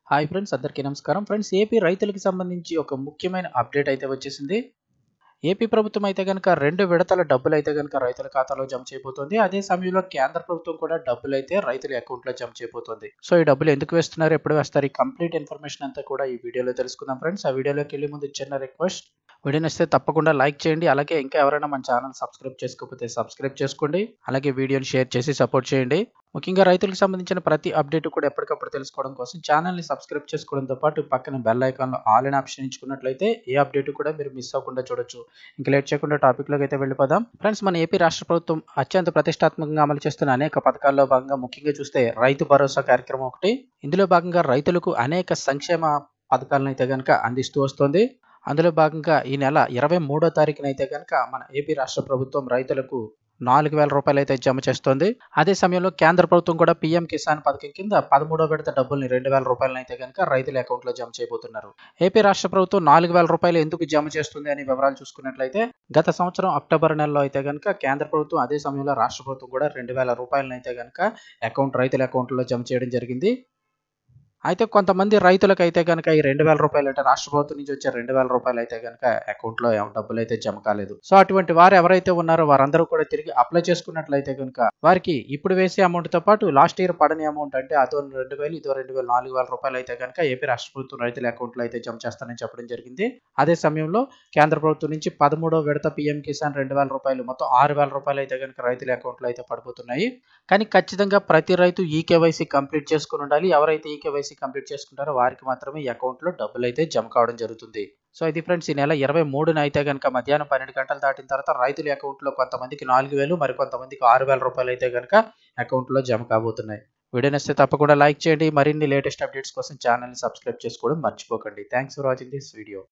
hi friends అందరికీ నమస్కారం friends AP రైతులకి సంబంధించి ఒక ముఖ్యమైన అప్డేట్ అయితే వచ్చేసింది ఏపీ ప్రభుత్వం అయితే కనుక రెండు విడతల డబ్బులు అయితే కనుక రైతుల ఖాతాలో జమ చేయబోతోంది అదే సమయంలో కేంద్ర ప్రభుత్వం కూడా డబ్బులు అయితే రైతుల అకౌంట్లో జమ చేయబోతోంది సో ఈ డబ్బులు ఎందుకు వేస్తున్నారు ఎప్పుడు వేస్తారు ఈ కంప్లీట్ ఇన్ఫర్మేషన్ అంతా కూడా ఈ వీడియోలో తెలుసుకుందాం ఫ్రెండ్స్ ఆ వీడియోలోకి వెళ్ళే ముందు చిన్న రిక్వెస్ట్ వీడియో నచ్చితే తప్పకుండా లైక్ చేయండి అలాగే ఇంకా ఎవరైనా మన ఛానల్ సబ్స్క్రైబ్ చేసుకోకపోతే సబ్స్క్రైబ్ చేసుకోండి అలాగే వీడియోని షేర్ చేసి సపోర్ట్ చేయండి ముఖ్యంగా రైతులకు సంబంధించిన ప్రతి అప్డేట్ కూడా ఎప్పటికప్పుడు తెలుసుకోవడం కోసం ఛానల్ని సబ్స్క్రైబ్ చేసుకోవడంతో పాటు పక్కన బెల్ ఐకాన్లో ఆల్ అనే ఆప్షన్ ఎంచుకున్నట్లయితే ఏ అప్డేట్ కూడా మీరు మిస్ అవ్వకుండా చూడొచ్చు ఇంకా లేట్ చేయకుండా టాపిక్లోకి అయితే వెళ్ళిపోదాం ఫ్రెండ్స్ మన ఏపీ రాష్ట్ర ప్రభుత్వం అత్యంత ప్రతిష్టాత్మకంగా అమలు చేస్తున్న అనేక పథకాల్లో భాగంగా ముఖ్యంగా చూస్తే రైతు భరోసా కార్యక్రమం ఒకటి ఇందులో భాగంగా రైతులకు అనేక సంక్షేమ పథకాలను అయితే కనుక అందిస్తూ వస్తుంది అందులో భాగంగా ఈ నెల ఇరవై మూడో తారీఖున అయితే కనుక మన ఏపీ రాష్ట్ర ప్రభుత్వం రైతులకు నాలుగు వేల రూపాయలు అయితే జమ చేస్తోంది అదే సమయంలో కేంద్ర ప్రభుత్వం కూడా పీఎం కిసాన్ పథకం కింద పదమూడో విడత డబ్బుల్ని రెండు వేల రూపాయలను అయితే కనుక రైతుల అకౌంట్లో జమ చేయబోతున్నారు ఏపీ రాష్ట్ర ప్రభుత్వం నాలుగు వేల రూపాయలు ఎందుకు జమ చేస్తుంది అనే వివరాలు చూసుకున్నట్లయితే గత సంవత్సరం అక్టోబర్ నెలలో అయితే కనుక కేంద్ర ప్రభుత్వం అదే సమయంలో రాష్ట్ర ప్రభుత్వం కూడా రెండు వేల రూపాయలను అయితే కనుక అకౌంట్ రైతుల అకౌంట్లో జమ చేయడం జరిగింది అయితే కొంతమంది రైతులకు అయితే కనుక ఈ రెండు వేల రూపాయలు అంటే రాష్ట్ర ప్రభుత్వం నుంచి వచ్చే రెండు వేల రూపాయలు అయితే కనుక అకౌంట్లో డబ్బులు అయితే జమ కాలేదు సో అటువంటి వారు ఎవరైతే ఉన్నారో వారందరూ కూడా తిరిగి అప్లై చేసుకున్నట్లయితే కనుక వారికి ఇప్పుడు వేసే అమౌంట్ తో పాటు లాస్ట్ ఇయర్ పడని అమౌంట్ అంటే అదో రెండు వేలు ఇదో రెండు వేల నాలుగు వేల రూపాయలు అయితే కనుక ఏపీ రాష్ట్ర ప్రభుత్వం రైతుల అకౌంట్లో అయితే జమ చేస్తానని చెప్పడం జరిగింది అదే సమయంలో కేంద్ర ప్రభుత్వం నుంచి పదమూడో విడత పీఎం కిసాన్ రెండు వేల రూపాయలు మొత్తం ఆరు వేల రూపాయలు అయితే కనుక రైతుల అకౌంట్లో అయితే పడిపోతున్నాయి కానీ ఖచ్చితంగా ప్రతి రైతు ఈ కేవైసీ కంప్లీట్ చేసుకుని ఉండాలి ఎవరైతే ఈ కేవైసీ కంప్లీట్ చేసుకుంటారో వారికి మాత్రమే ఈ అకౌంట్లో డబ్బులు అయితే జమ కావడం జరుగుతుంది సో ఇది ఫ్రెండ్స్ ఈ నెల ఇరవై మూడున అయితే కనుక మధ్యాహ్నం పన్నెండు గంటలు దాటిన తర్వాత రైతుల అకౌంట్లో కొంతమందికి నాలుగు వేలు మరి కొంతమందికి ఆరు వేల రూపాయలు అయితే కనుక అకౌంట్లో జమ కాబోతున్నాయి వీడియో నచ్చితే తప్పకుండా లైక్ చేయండి మరిన్ని లేటెస్ట్ అప్డేట్స్ కోసం ఛానల్ని సబ్స్క్రైబ్ చేసుకోవడం మర్చిపోకండి thanks for watching this video